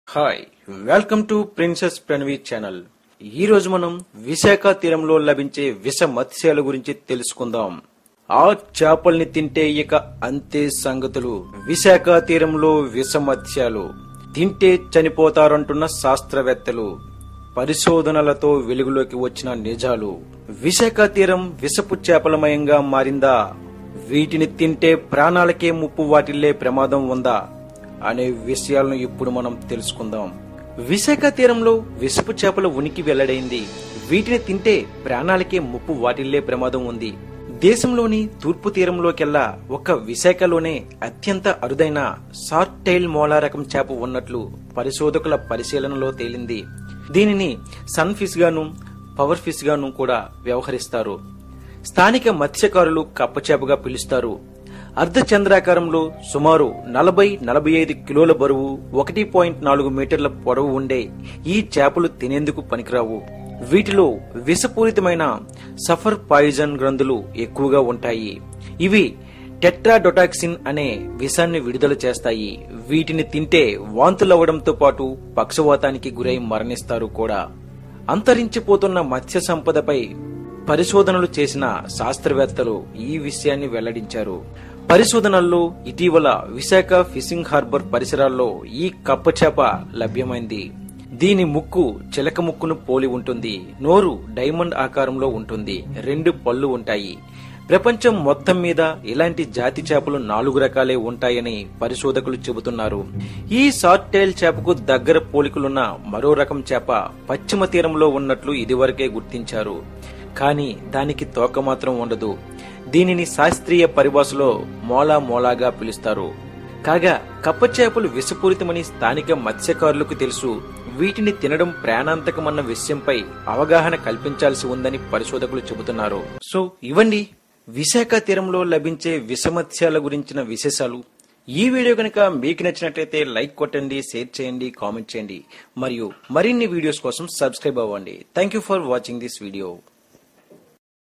hi welcome to princess Pranavi channel ఈ రోజు మనం విశాఖ తీరంలో లభించే విష మత్స్యాల గురించి తెలుసుకుందాం ఆ చేపల్ని తింటే ఇక అంతే సంగతులు విశాఖ తీరంలో విష మత్స్యాలు తింటే చనిపోతారంటున్న శాస్త్రవేత్తలు పరిశోధనలతో వెలుగులోకి వచ్చిన నిజాలు విశాఖ తీరం విషపు చేపలమయంగా మారిందా వీటిని తింటే ప్రాణాలకే ముప్పు వాటిల్లే ప్రమాదం ఉందా అనే విషయాలను ఇప్పుడు మనం తెలుసుకుందాం విశాఖ తీరంలో విషపు చేపల ఉనికి వెల్లడైంది వీటిని తింటే ప్రాణాలకే ముప్పు వాటిల్లే ప్రమాదం ఉంది దేశంలోని తూర్పు తీరంలోకెల్లా ఒక విశాఖలోనే అత్యంత అరుదైన షార్ట్ టైల్ మోలా రకం చేప ఉన్నట్లు పరిశోధకుల పరిశీలనలో తేలింది దీనిని సన్ ఫిష్ గాను పవర్ ఫిష్ గాను కూడా వ్యవహరిస్తారు స్థానిక మత్స్యకారులు కప్పచేపగా పిలుస్తారు అర్ధ చంద్రాకారంలో సుమారు నలభై నలభై ఐదు కిలోల బరువు ఒకటి పాయింట్ నాలుగు మీటర్ల పొడవు ఉండే ఈ చేపలు తినేందుకు పనికిరావు వీటిలో విషపూరితమైన సఫర్ పాయిజన్ గ్రంథులు ఎక్కువగా ఉంటాయి ఇవి టెట్రాడొటాక్సిన్ అనే విషాన్ని విడుదల చేస్తాయి వీటిని తింటే వాంతులవ్వడంతో పాటు పక్షవాతానికి గురై మరణిస్తారు కూడా అంతరించిపోతున్న మత్స్య సంపదపై పరిశోధనలు చేసిన శాస్త్రవేత్తలు ఈ విషయాన్ని వెల్లడించారు పరిశోధనల్లో ఇటీవల విశాఖ ఫిషింగ్ హార్బర్ పరిసరాల్లో ఈ కప్పచేప లభ్యమైంది దీని ముక్కు చిలక ముక్కును పోలి ఉంటుంది నోరు డైమండ్ ఆకారంలో ఉంటుంది రెండు పళ్ళు ఉంటాయి ప్రపంచం మొత్తం మీద ఇలాంటి జాతి చేపలు నాలుగు రకాలే ఉంటాయని పరిశోధకులు చెబుతున్నారు ఈ షార్ట్ టైల్ చేపకు దగ్గర పోలికలున్న మరో రకం చేప పశ్చిమ తీరంలో ఉన్నట్లు ఇదివరకే గుర్తించారు కానీ దానికి తోక మాత్రం ఉండదు దీనిని శాస్త్రీయ పరిభాషలో మోలా మోలాగా పిలుస్తారు కాగా కప్ప చేపలు విషపూరితమని స్థానిక మత్స్యకారులకు తెలుసు వీటిని తినడం ప్రాణాంతకమన్న విషయంపై అవగాహన కల్పించాల్సి ఉందని పరిశోధకులు చెబుతున్నారు సో ఇవండి విశాఖ తీరంలో లభించే విషమత్స్యాల గురించిన విశేషాలు ఈ వీడియో కనుక మీకు నచ్చినట్లయితే లైక్ కొట్టండి షేర్ చేయండి కామెంట్ చేయండి మరియు మరిన్ని వీడియోస్ కోసం సబ్స్క్రైబ్ అవ్వండి thank you for watching this video